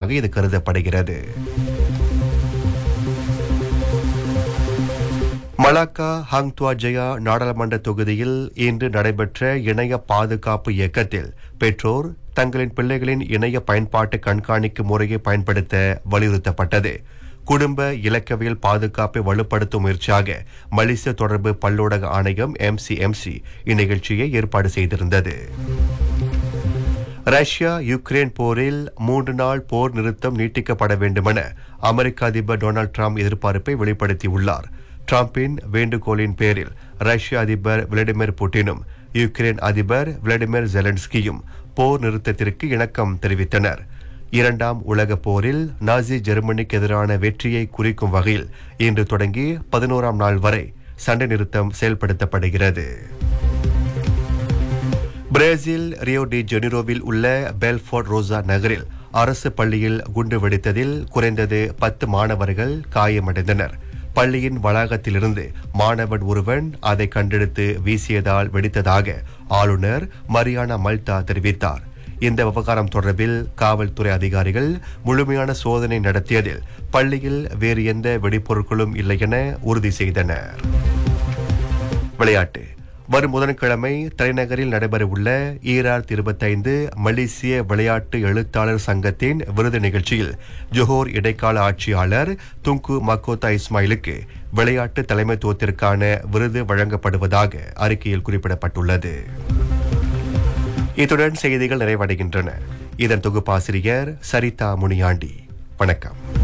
இது கருதப்படுகிறது மலாக்கா ஹங்துவா ஜெயா நாடாளுமன்ற தொகுதியில் இன்று நடைபெற்ற இணைய பாதுகாப்பு இயக்கத்தில் பெற்றோர் தங்களின் பிள்ளைகளின் இணைய பயன்பாட்டு கண்காணிக்கும் முறையை பயன்படுத்த வலியுறுத்தப்பட்டது குடும்ப இலக்கவியல் பாதுகாப்பை வலுப்படுத்தும் முயற்சியாக மலேசிய தொடர்பு பல்லூடக ஆணையம் எம்சிஎம்சி இந்நிகழ்ச்சியை ஏற்பாடு செய்திருந்தது ரஷ்யா யுக்ரைன் போரில் மூன்று நாள் போர் நிறுத்தம் நீட்டிக்கப்பட வேண்டுமென அமெரிக்க அதிபர் டொனால்டு டிரம்ப் எதிர்பார்ப்பை வெளிப்படுத்தியுள்ளார் டிரம்பின் வேண்டுகோளின் பேரில் ரஷ்ய அதிபர் விளாடிமிர் புட்டினும் யுக்ரைன் அதிபர் விளாடிமிர் ஜெலன்ஸ்கியும் போர் நிறுத்தத்திற்கு இணக்கம் தெரிவித்தனர் இரண்டாம் உலகப் போரில் நாசி ஜெர்மனிக்கு எதிரான வெற்றியை குறிக்கும் வகையில் இன்று தொடங்கி பதினோராம் நாள் வரை சண்டை நிறுத்தம் செயல்படுத்தப்படுகிறது பிரேசில் ரியோ டி ஜெனிரோவில் உள்ள பெல்ஃபோர்ட் ரோசா நகரில் அரசு பள்ளியில் குண்டு வெடித்ததில் குறைந்தது பத்து மாணவர்கள் காயமடைந்தனர் பள்ளியின் வளாகத்திலிருந்து மாணவன் ஒருவன் அதை கண்டெடுத்து வீசியதால் வெடித்ததாக ஆளுநர் மரியானா மல்தா தெரிவித்தார் இந்த விவகாரம் தொடர்பில் காவல்துறை அதிகாரிகள் முழுமையான சோதனை நடத்தியதில் பள்ளியில் வேறு எந்த வெடிப்பொருட்களும் இல்லை என உறுதி செய்தனர் விளையாட்டு வரும் புதன்கிழமை தலைநகரில் நடைபெறவுள்ள ஈரார் இருபத்தைந்து மலேசிய விளையாட்டு எழுத்தாளர் சங்கத்தின் விருது நிகழ்ச்சியில் ஜொஹோர் இடைக்கால ஆட்சியாளர் துங்கு மக்கோத்தா இஸ்மாயிலுக்கு விளையாட்டு தலைமைத்துவத்திற்கான விருது வழங்கப்படுவதாக அறிக்கையில் குறிப்பிடப்பட்டுள்ளது இத்துடன் செய்திகள் நிறைவடைகின்றன இதன் தொகுப்பாசிரியர் சரிதா முனியாண்டி வணக்கம்